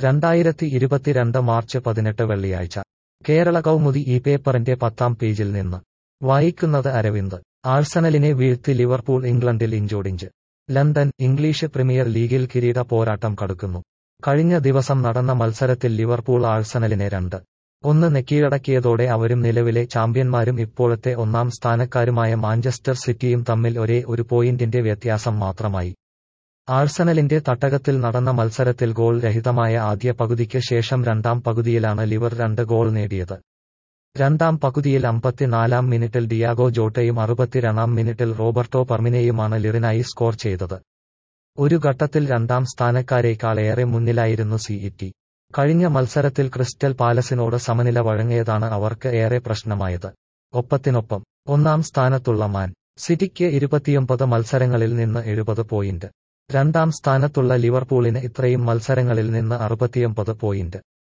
രണ്ടായിരത്തി ഇരുപത്തിരണ്ട് മാർച്ച് പതിനെട്ട് വെള്ളിയാഴ്ച കേരള കൗമുദി ഈ പേപ്പറിന്റെ പത്താം പേജിൽ നിന്ന് വായിക്കുന്നത് അരവിന്ദ് ആഴ്സണലിനെ വീഴ്ത്തി ലിവർപൂൾ ഇംഗ്ലണ്ടിൽ ഇഞ്ചോടിഞ്ച് ലണ്ടൻ ഇംഗ്ലീഷ് പ്രീമിയർ ലീഗിൽ കിരീട പോരാട്ടം കടുക്കുന്നു കഴിഞ്ഞ ദിവസം നടന്ന മത്സരത്തിൽ ലിവർപൂൾ ആഴ്സണലിനെ രണ്ട് ഒന്ന് നെക്കീഴടക്കിയതോടെ അവരും നിലവിലെ ചാമ്പ്യന്മാരും ഇപ്പോഴത്തെ ഒന്നാം സ്ഥാനക്കാരുമായ മാഞ്ചസ്റ്റർ സിറ്റിയും തമ്മിൽ ഒരേ ഒരു പോയിന്റിന്റെ വ്യത്യാസം മാത്രമായി ആഴ്സണലിന്റെ തട്ടകത്തിൽ നടന്ന മത്സരത്തിൽ ഗോൾ രഹിതമായ ആദ്യ പകുതിക്ക് ശേഷം രണ്ടാം പകുതിയിലാണ് ലിവർ രണ്ട് ഗോൾ നേടിയത് രണ്ടാം പകുതിയിൽ അമ്പത്തിനാലാം മിനിറ്റിൽ ഡിയാഗോ ജോട്ടയും അറുപത്തിരണ്ടാം മിനിറ്റിൽ റോബർട്ടോ പർമിനെയുമാണ് ലിറിനായി സ്കോർ ചെയ്തത് ഒരു ഘട്ടത്തിൽ രണ്ടാം സ്ഥാനക്കാരേക്കാൾ ഏറെ മുന്നിലായിരുന്നു സിഇറ്റി കഴിഞ്ഞ മത്സരത്തിൽ ക്രിസ്റ്റൽ പാലസിനോട് സമനില വഴങ്ങിയതാണ് അവർക്ക് ഏറെ പ്രശ്നമായത് ഒപ്പത്തിനൊപ്പം ഒന്നാം സ്ഥാനത്തുള്ള മാൻ സിറ്റിക്ക് ഇരുപത്തിയൊമ്പത് മത്സരങ്ങളിൽ നിന്ന് എഴുപത് പോയിന്റ് രണ്ടാം സ്ഥാനത്തുള്ള ലിവർപൂളിന് ഇത്രയും മത്സരങ്ങളിൽ നിന്ന് അറുപത്തിയൊമ്പത് പോയിന്റ്